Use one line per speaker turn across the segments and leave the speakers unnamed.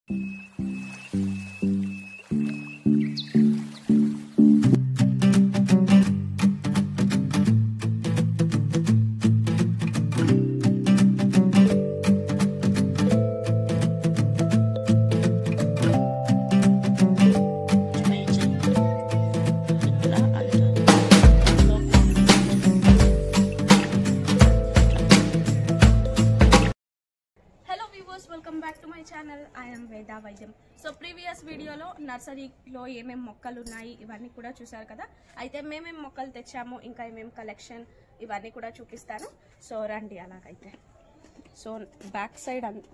hello viewers welcome back to my channel I'm Veda Vaidyam so previous వీడియోలో నర్సరీలో ఏమేమి మొక్కలు ఉన్నాయి ఇవన్నీ కూడా చూసారు కదా అయితే మేమేం మొక్కలు తెచ్చాము ఇంకా ఏమేం కలెక్షన్ ఇవన్నీ కూడా చూపిస్తాను సో రండి అలాగైతే సో బ్యాక్ సైడ్ అన్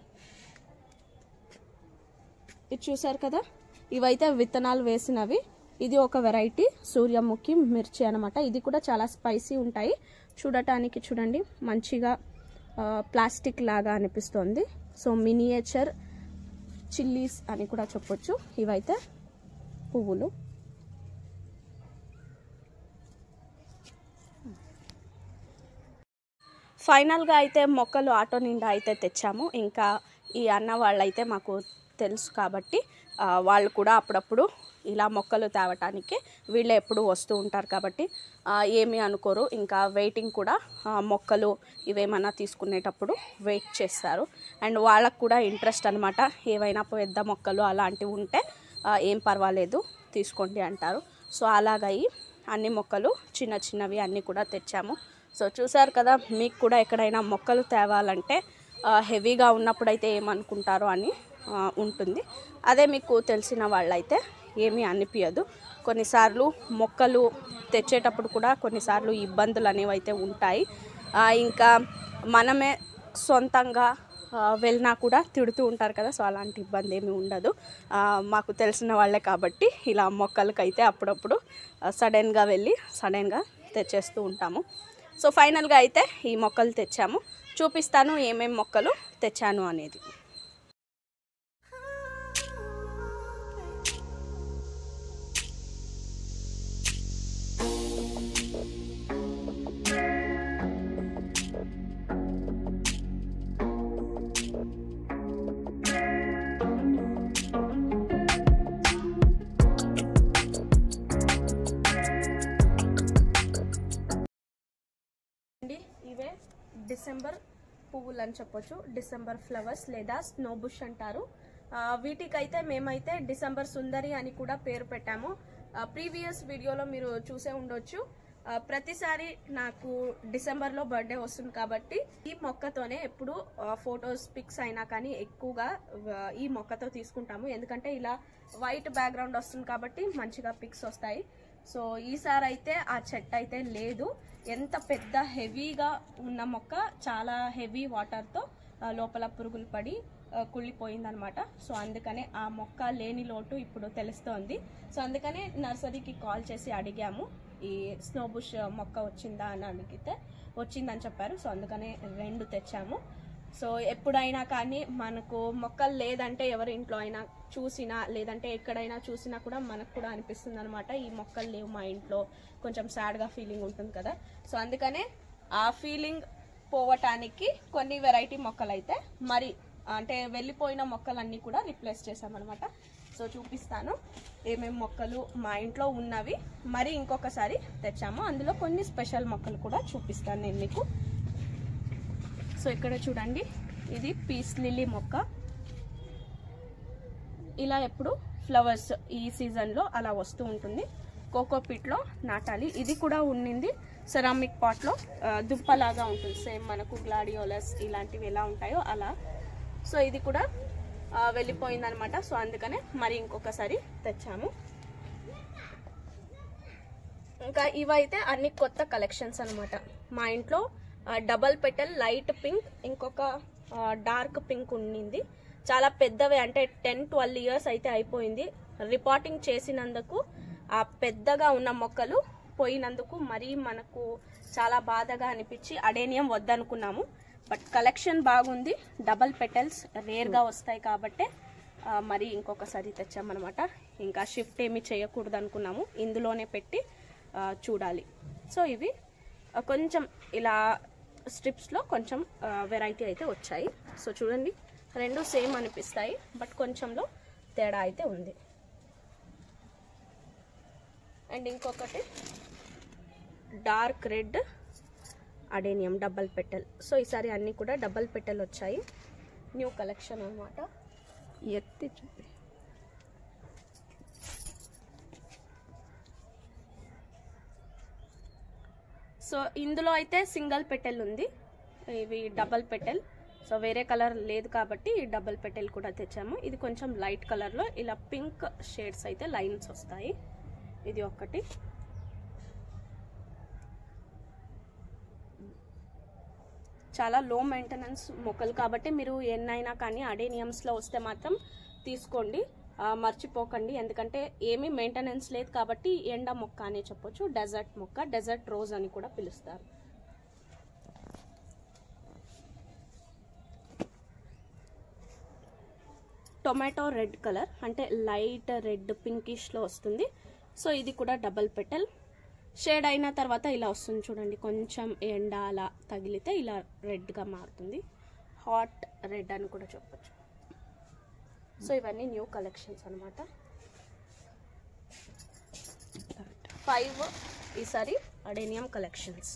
ఇది చూసారు కదా ఇవైతే విత్తనాలు వేసినవి ఇది ఒక వెరైటీ సూర్యముఖి మిర్చి అనమాట ఇది కూడా చాలా స్పైసీ ఉంటాయి చూడటానికి చూడండి మంచిగా ఆ, ప్లాస్టిక్ లాగా అనిపిస్తుంది సో మినియేచర్ చిల్లీస్ అని కూడా చెప్పొచ్చు ఇవైతే పువ్వులు ఫైనల్గా అయితే మొక్కలు ఆటో నిండా అయితే తెచ్చాము ఇంకా ఈ అన్న వాళ్ళైతే మాకు తెలుసు కాబట్టి ఆ, వాళ్ళు కూడా అప్పుడప్పుడు ఇలా మొక్కలు తేవటానికి వీళ్ళే ఎప్పుడు వస్తూ ఉంటారు కాబట్టి ఆ, ఏమీ అనుకోరు ఇంకా వెయిటింగ్ కూడా ఆ, మొక్కలు ఇవేమన్నా తీసుకునేటప్పుడు వెయిట్ చేస్తారు అండ్ వాళ్ళకు కూడా ఇంట్రెస్ట్ అనమాట ఏవైనా పెద్ద మొక్కలు అలాంటివి ఉంటే ఆ, ఏం పర్వాలేదు తీసుకోండి అంటారు సో అలాగయి అన్ని మొక్కలు చిన్న చిన్నవి అన్నీ కూడా తెచ్చాము సో చూసారు కదా మీకు కూడా ఎక్కడైనా మొక్కలు తేవాలంటే ఆ, హెవీగా ఉన్నప్పుడైతే ఏమనుకుంటారో అని ఆ, ఉంటుంది అదే మీకు తెలిసిన వాళ్ళైతే ఏమీ అనిపించదు కొన్నిసార్లు మొక్కలు తెచ్చేటప్పుడు కూడా కొన్నిసార్లు ఇబ్బందులు అనేవి అయితే ఉంటాయి ఆ, ఇంకా మనమే సొంతంగా ఆ, వెళ్ళినా కూడా తిడుతూ ఉంటారు కదా సో అలాంటి ఇబ్బంది ఏమీ ఉండదు ఆ, మాకు తెలిసిన వాళ్ళే కాబట్టి ఇలా మొక్కలకైతే అప్పుడప్పుడు సడన్గా వెళ్ళి సడన్గా తెచ్చేస్తూ ఉంటాము సో ఫైనల్గా అయితే ఈ మొక్కలు తెచ్చాము చూపిస్తాను ఏమేం మొక్కలు తెచ్చాను అనేది అండి ఇవే డిసెంబర్ పువ్వులు అని చెప్పొచ్చు డిసెంబర్ ఫ్లవర్స్ లేదా స్నో బుష్ అంటారు ఆ, వీటికైతే మేమైతే డిసెంబర్ సుందరి అని కూడా పేరు పెట్టాము ప్రీవియస్ వీడియోలో మీరు చూసే ఉండొచ్చు ఆ, ప్రతిసారి నాకు డిసెంబర్లో బర్త్డే వస్తుంది కాబట్టి ఈ మొక్కతోనే ఎప్పుడు ఫొటోస్ పిక్స్ అయినా కానీ ఎక్కువగా ఆ, ఈ మొక్కతో తీసుకుంటాము ఎందుకంటే ఇలా వైట్ బ్యాక్గ్రౌండ్ వస్తుంది కాబట్టి మంచిగా పిక్స్ వస్తాయి సో ఈసారి అయితే ఆ చెట్టు అయితే లేదు ఎంత పెద్ద హెవీగా ఉన్న మొక్క చాలా హెవీ వాటర్తో లోపల పురుగులు పడి ఆ, కుళ్ళిపోయిందనమాట సో అందుకనే ఆ మొక్క లేని లోటు ఇప్పుడు తెలుస్తోంది సో అందుకనే నర్సరీకి కాల్ చేసి అడిగాము ఈ స్నో బుష్ మొక్క వచ్చిందా అని అడిగితే వచ్చిందని చెప్పారు సో అందుకనే రెండు తెచ్చాము సో ఎప్పుడైనా కానీ మనకు మొక్కలు లేదంటే ఎవరి ఇంట్లో అయినా చూసినా లేదంటే ఎక్కడైనా చూసినా కూడా మనకు కూడా అనిపిస్తుంది అనమాట ఈ మొక్కలు లేవు మా ఇంట్లో కొంచెం సాడ్గా ఫీలింగ్ ఉంటుంది కదా సో అందుకనే ఆ ఫీలింగ్ పోవటానికి కొన్ని వెరైటీ మొక్కలు అయితే మరి అంటే వెళ్ళిపోయిన మొక్కలన్నీ కూడా రిప్లేస్ చేసామన్నమాట సో చూపిస్తాను ఏమేమి మొక్కలు మా ఇంట్లో ఉన్నవి మరి ఇంకొకసారి తెచ్చాము అందులో కొన్ని స్పెషల్ మొక్కలు కూడా చూపిస్తాను నేను మీకు సో ఇక్కడ చూడండి ఇది పీస్ లిల్లీ మొక్క ఇలా ఎప్పుడు ఫ్లవర్స్ ఈ సీజన్లో అలా వస్తూ ఉంటుంది కోకోపీట్లో నాటాలి ఇది కూడా ఉండింది సెరామిక్ పాట్లో దుంపలాగా ఉంటుంది సేమ్ మనకు గ్లాడియోలస్ ఇలాంటివి ఎలా ఉంటాయో అలా సో ఇది కూడా ఆ, వెళ్ళిపోయిందనమాట సో అందుకనే మరి ఇంకొకసారి తెచ్చాము ఇంకా ఇవైతే అన్ని కొత్త కలెక్షన్స్ అనమాట మా ఇంట్లో డబల్ పెటల్ లైట్ పింక్ ఇంకొక డార్క్ పింక్ ఉండింది చాలా పెద్దవి అంటే టెన్ ట్వెల్వ్ ఇయర్స్ అయితే అయిపోయింది రిపోర్టింగ్ చేసినందుకు ఆ పెద్దగా ఉన్న మొక్కలు పోయినందుకు మరీ మనకు చాలా బాధగా అనిపించి అడేనియం వద్దనుకున్నాము బట్ కలెక్షన్ బాగుంది డబల్ పెటల్స్ రేర్గా వస్తాయి కాబట్టే ఆ, మరి ఇంకొకసారి తెచ్చామన్నమాట ఇంకా షిఫ్ట్ ఏమీ చేయకూడదు అనుకున్నాము ఇందులోనే పెట్టి ఆ, చూడాలి సో ఇవి ఆ, కొంచెం ఇలా స్ట్రిప్స్లో కొంచెం వెరైటీ అయితే వచ్చాయి సో చూడండి రెండు సేమ్ అనిపిస్తాయి బట్ కొంచెంలో తేడా అయితే ఉంది అండ్ ఇంకొకటి dark red adenium double petal so ఈసారి అన్నీ కూడా డబల్ పెట్టెల్ వచ్చాయి న్యూ కలెక్షన్ అనమాట
ఎత్తి చూపి
సో ఇందులో అయితే సింగిల్ పెట్టెల్ ఉంది ఇవి డబల్ పెట్టెల్ సో వేరే కలర్ లేదు కాబట్టి డబల్ పెట్టెల్ కూడా తెచ్చాము ఇది కొంచెం లైట్ కలర్లో ఇలా పింక్ షేడ్స్ అయితే లైన్స్ వస్తాయి ఇది ఒకటి చాలా లో మెయింటెనెన్స్ మొక్కలు కాబట్టి మీరు ఎన్నైనా కానీ అడేనియమ్స్లో వస్తే మాత్రం తీసుకోండి ఆ, మర్చిపోకండి ఎందుకంటే ఏమీ మెయింటెనెన్స్ లేదు కాబట్టి ఎండ మొక్క అనే చెప్పొచ్చు డెజర్ట్ మొక్క డెజర్ట్ రోజ్ అని కూడా పిలుస్తారు టొమాటో రెడ్ కలర్ అంటే లైట్ రెడ్ పింకిష్లో వస్తుంది సో ఇది కూడా డబల్ పెటల్ షేడ్ అయిన తర్వాత ఇలా వస్తుంది చూడండి కొంచెం ఎండ అలా తగిలితే ఇలా రెడ్గా మారుతుంది హాట్ రెడ్ అని కూడా చెప్పొచ్చు సో ఇవన్నీ న్యూ కలెక్షన్స్ అనమాట ఫైవ్ ఈసారి అడేనియం కలెక్షన్స్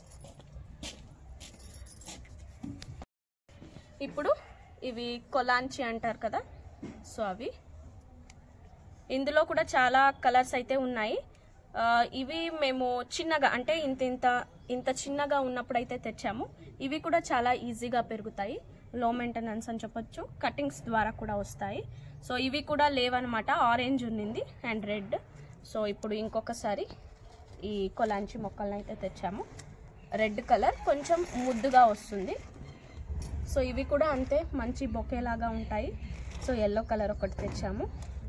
ఇప్పుడు ఇవి కొలాంచి అంటారు కదా సో అవి ఇందులో కూడా చాలా కలర్స్ అయితే ఉన్నాయి ఆ, ఇవి మేము చిన్నగా అంటే ఇంత ఇంత ఇంత చిన్నగా ఉన్నప్పుడు అయితే తెచ్చాము ఇవి కూడా చాలా ఈజీగా పెరుగుతాయి లో మెయింటెనెన్స్ అని చెప్పొచ్చు కటింగ్స్ ద్వారా కూడా వస్తాయి సో ఇవి కూడా లేవన్నమాట ఆరెంజ్ ఉన్నింది అండ్ రెడ్ సో ఇప్పుడు ఇంకొకసారి ఈ కొలాంచి మొక్కలను అయితే తెచ్చాము రెడ్ కలర్ కొంచెం ముద్దుగా వస్తుంది సో ఇవి కూడా అంతే మంచి బొకేలాగా ఉంటాయి సో ఎల్లో కలర్ ఒకటి తెచ్చాము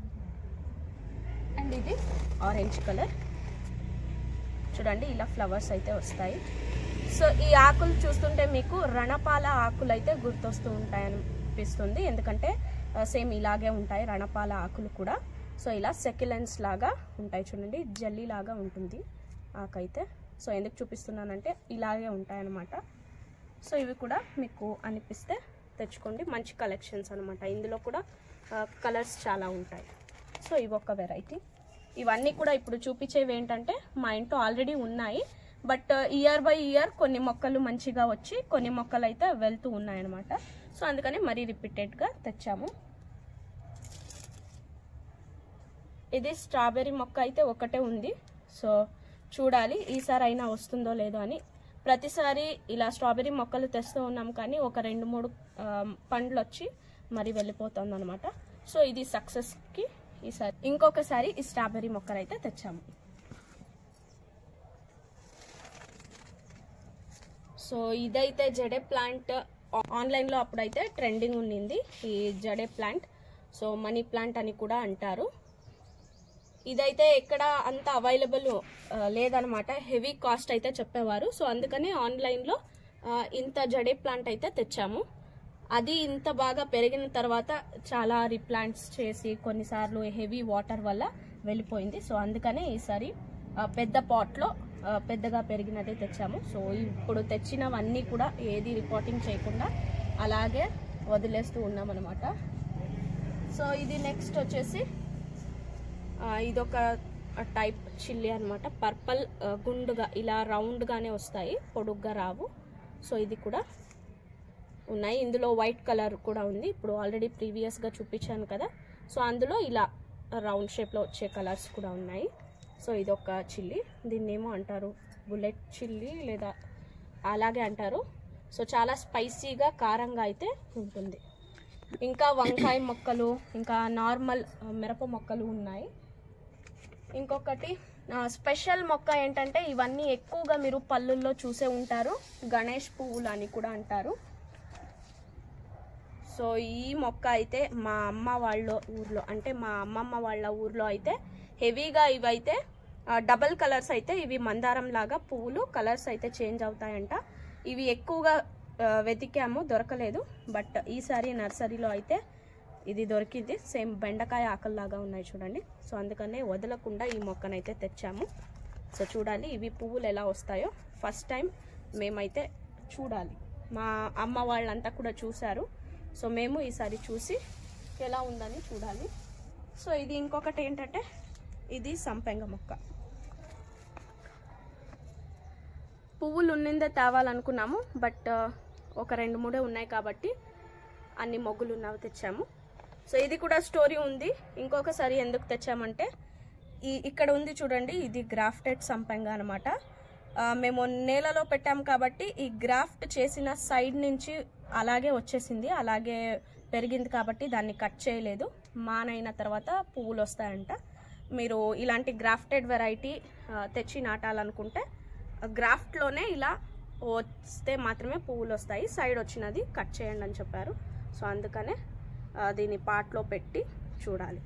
అండ్ ఇది ఆరెంజ్ కలర్ చూడండి ఇలా ఫ్లవర్స్ అయితే వస్తాయి సో ఈ ఆకులు చూస్తుంటే మీకు రణపాల ఆకులు అయితే గుర్తొస్తూ ఉంటాయి అనిపిస్తుంది ఎందుకంటే సేమ్ ఇలాగే ఉంటాయి రణపాల ఆకులు కూడా సో ఇలా సెక్యులెన్స్ లాగా ఉంటాయి చూడండి జల్లీ లాగా ఉంటుంది ఆకైతే సో ఎందుకు చూపిస్తున్నానంటే ఇలాగే ఉంటాయి అన్నమాట సో ఇవి కూడా మీకు అనిపిస్తే తెచ్చుకోండి మంచి కలెక్షన్స్ అనమాట ఇందులో కూడా కలర్స్ చాలా ఉంటాయి సో ఇవి ఒక వెరైటీ ఇవన్నీ కూడా ఇప్పుడు చూపించేవి ఏంటంటే మా ఇంట్లో ఆల్రెడీ ఉన్నాయి బట్ ఇయర్ బై ఇయర్ కొన్ని మొక్కలు మంచిగా వచ్చి కొన్ని మొక్కలు అయితే వెళ్తూ ఉన్నాయన్నమాట సో అందుకని మరీ రిపీటెడ్గా తెచ్చాము ఇది స్ట్రాబెర్రీ మొక్క అయితే ఒకటే ఉంది సో చూడాలి ఈసారి అయినా వస్తుందో లేదో అని ప్రతిసారి ఇలా స్ట్రాబెర్రీ మొక్కలు తెస్తూ ఉన్నాం కానీ ఒక రెండు మూడు ఆ, పండ్లు వచ్చి మరి వెళ్ళిపోతుంది అనమాట సో ఇది సక్సెస్కి ఈసారి ఇంకొకసారి ఈ స్ట్రాబెర్రీ మొక్కలు అయితే తెచ్చాము సో ఇదైతే జడే ప్లాంట్ ఆన్లైన్లో అప్పుడైతే ట్రెండింగ్ ఉండింది ఈ jade plant so money plant అని కూడా అంటారు ఇదైతే ఎక్కడ అంత అవైలబుల్ లేదనమాట హెవీ కాస్ట్ అయితే చెప్పేవారు సో అందుకని ఆన్లైన్లో ఆ, ఇంత జడే ప్లాంట్ అయితే తెచ్చాము అది ఇంత బాగా పెరిగిన తర్వాత చాలా రీప్లాంట్స్ చేసి కొన్నిసార్లు హెవీ వాటర్ వల్ల వెళ్ళిపోయింది సో అందుకనే ఈసారి ఆ, పెద్ద పాట్లో పెద్దగా పెరిగినట్టే తెచ్చాము సో ఇప్పుడు తెచ్చినవన్నీ కూడా ఏది రిపోర్టింగ్ చేయకుండా అలాగే వదిలేస్తూ ఉన్నామన్నమాట సో ఇది నెక్స్ట్ వచ్చేసి ఆ, ఇదొక టైప్ చిల్లీ అనమాట పర్పల్ ఆ, గుండుగా ఇలా రౌండ్గానే వస్తాయి పొడుగ్గా రావు సో ఇది కూడా ఉన్నాయి ఇందులో వైట్ కలర్ కూడా ఉంది ఇప్పుడు ఆల్రెడీ ప్రీవియస్గా చూపించాను కదా సో అందులో ఇలా రౌండ్ షేప్లో వచ్చే కలర్స్ కూడా ఉన్నాయి సో ఇదొక చిల్లీ దీన్ని ఏమో అంటారు బుల్లెట్ చిల్లీ లేదా అలాగే అంటారు సో చాలా స్పైసీగా కారంగా అయితే ఉంటుంది ఇంకా వంకాయ మొక్కలు ఇంకా నార్మల్ ఆ, మిరప మొక్కలు ఉన్నాయి ఇంకొకటి ఆ, స్పెషల్ మొక్క ఏంటంటే ఇవన్నీ ఎక్కువగా మీరు పళ్ళుల్లో చూసే ఉంటారు గణేష్ పువ్వులు అని కూడా అంటారు సో ఈ మొక్క అయితే మా అమ్మ వాళ్ళ ఊర్లో అంటే మా అమ్మమ్మ వాళ్ళ ఊర్లో అయితే హెవీగా ఇవైతే ఆ, డబల్ కలర్స్ అయితే ఇవి మందారం లాగా పువ్వులు కలర్స్ అయితే చేంజ్ అవుతాయంట ఇవి ఎక్కువగా ఆ, వెతికాము దొరకలేదు బట్ ఈసారి నర్సరీలో అయితే ఇది దొరికింది సేమ్ బెండకాయ ఆకల్లాగా ఉన్నాయి చూడండి సో అందుకనే వదలకుండా ఈ మొక్కనైతే తెచ్చాము సో చూడాలి ఇవి పువ్వులు ఎలా వస్తాయో ఫస్ట్ టైం మేమైతే చూడాలి మా అమ్మ వాళ్ళంతా కూడా చూశారు సో మేము ఈసారి చూసి ఎలా ఉందని చూడాలి సో ఇది ఇంకొకటి ఏంటంటే ఇది సంపెంగ మొక్క పువ్వులు ఉన్నిందే తేవాలనుకున్నాము బట్ ఒక రెండు మూడే ఉన్నాయి కాబట్టి అన్ని మొగ్గులు ఉన్నవి తెచ్చాము సో ఇది కూడా స్టోరీ ఉంది ఇంకొకసారి ఎందుకు తెచ్చామంటే ఈ ఇక్కడ ఉంది చూడండి ఇది గ్రాఫ్టెడ్ సంపెంగ అనమాట మేము నేలలో పెట్టాము కాబట్టి ఈ గ్రాఫ్ట్ చేసిన సైడ్ నుంచి అలాగే వచ్చేసింది అలాగే పెరిగింది కాబట్టి దాన్ని కట్ చేయలేదు మానైన తర్వాత పువ్వులు వస్తాయంట మీరు ఇలాంటి గ్రాఫ్టెడ్ వెరైటీ తెచ్చి నాటాలనుకుంటే గ్రాఫ్ట్లోనే ఇలా వస్తే మాత్రమే పువ్వులు వస్తాయి సైడ్ వచ్చినది కట్ చేయండి అని చెప్పారు సో అందుకనే ఆ, దీన్ని పాట్లో పెట్టి చూడాలి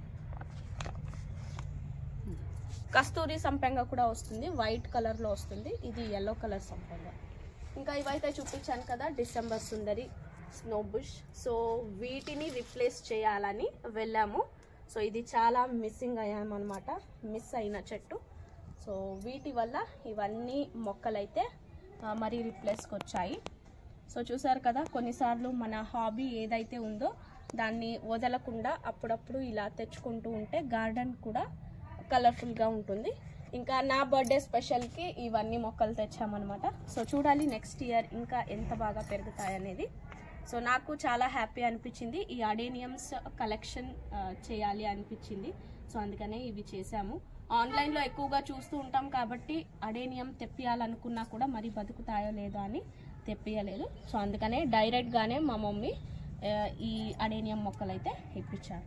కస్తూరి సంపెంగ కూడా వస్తుంది వైట్ కలర్లో వస్తుంది ఇది ఎల్లో కలర్ సంపెంగ ఇంకా ఇవైతే చూపించాను కదా డిసెంబర్ సుందరి స్నో బుష్ సో వీటిని రిప్లేస్ చేయాలని వెళ్ళాము సో ఇది చాలా మిస్సింగ్ అయ్యామన్నమాట మిస్ అయిన చెట్టు సో వీటి వల్ల ఇవన్నీ మొక్కలైతే ఆ, మరీ రిప్లేస్కి వచ్చాయి సో చూసారు కదా కొన్నిసార్లు మన హాబీ ఏదైతే ఉందో దాన్ని వదలకుండా అప్పుడప్పుడు ఇలా తెచ్చుకుంటూ ఉంటే గార్డెన్ కూడా కలర్ఫుల్గా ఉంటుంది ఇంకా నా బర్త్డే స్పెషల్కి ఇవన్నీ మొక్కలు తెచ్చామన్నమాట సో చూడాలి నెక్స్ట్ ఇయర్ ఇంకా ఎంత బాగా పెరుగుతాయి అనేది సో నాకు చాలా హ్యాపీ అనిపించింది ఈ అడేనియమ్స్ కలెక్షన్ చేయాలి అనిపించింది సో అందుకనే ఇవి చేశాము ఆన్లైన్లో ఎక్కువగా చూస్తూ ఉంటాం కాబట్టి అడేనియం తెప్పియాలనుకున్నా కూడా మరి బతుకుతాయో లేదో అని తెప్పియలేదు సో అందుకనే డైరెక్ట్గానే మా మమ్మీ ఆ, ఈ అడేనియం మొక్కలు అయితే ఇప్పించారు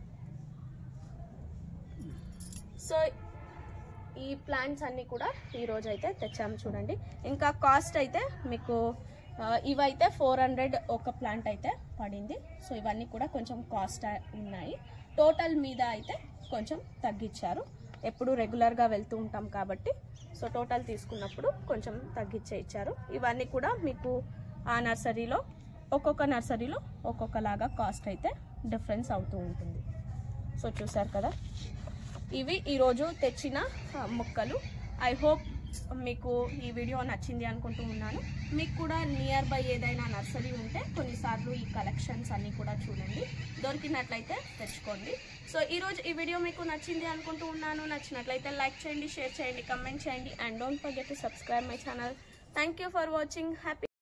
సో ఈ ప్లాంట్స్ అన్నీ కూడా ఈ రోజు అయితే తెచ్చాము చూడండి ఇంకా కాస్ట్ అయితే మీకు ఆ, ఇవైతే ఫోర్ హండ్రెడ్ ఒక ప్లాంట్ అయితే పడింది సో ఇవన్నీ కూడా కొంచెం కాస్ట్ ఉన్నాయి టోటల్ మీద అయితే కొంచెం తగ్గించారు ఎప్పుడు రెగ్యులర్గా వెళ్తూ ఉంటాం కాబట్టి సో టోటల్ తీసుకున్నప్పుడు కొంచెం తగ్గించే ఇచ్చారు ఇవన్నీ కూడా మీకు ఆ నర్సరీలో ఒక్కొక్క నర్సరీలో ఒక్కొక్కలాగా కాస్ట్ అయితే డిఫరెన్స్ అవుతూ ఉంటుంది సో చూసారు కదా ఇవి ఈరోజు తెచ్చిన ఆ, మొక్కలు ఐ హోప్ మీకు ఈ వీడియో నచ్చింది అనుకుంటూ ఉన్నాను మీకు కూడా నియర్ బై ఏదైనా నర్సరీ ఉంటే కొన్నిసార్లు ఈ కలెక్షన్స్ అన్నీ కూడా చూడండి దొరికినట్లయితే తెచ్చుకోండి సో ఈరోజు ఈ వీడియో మీకు నచ్చింది అనుకుంటూ ఉన్నాను నచ్చినట్లయితే లైక్ చేయండి షేర్ చేయండి కమెంట్ చేయండి and don't forget to subscribe my channel thank you for watching happy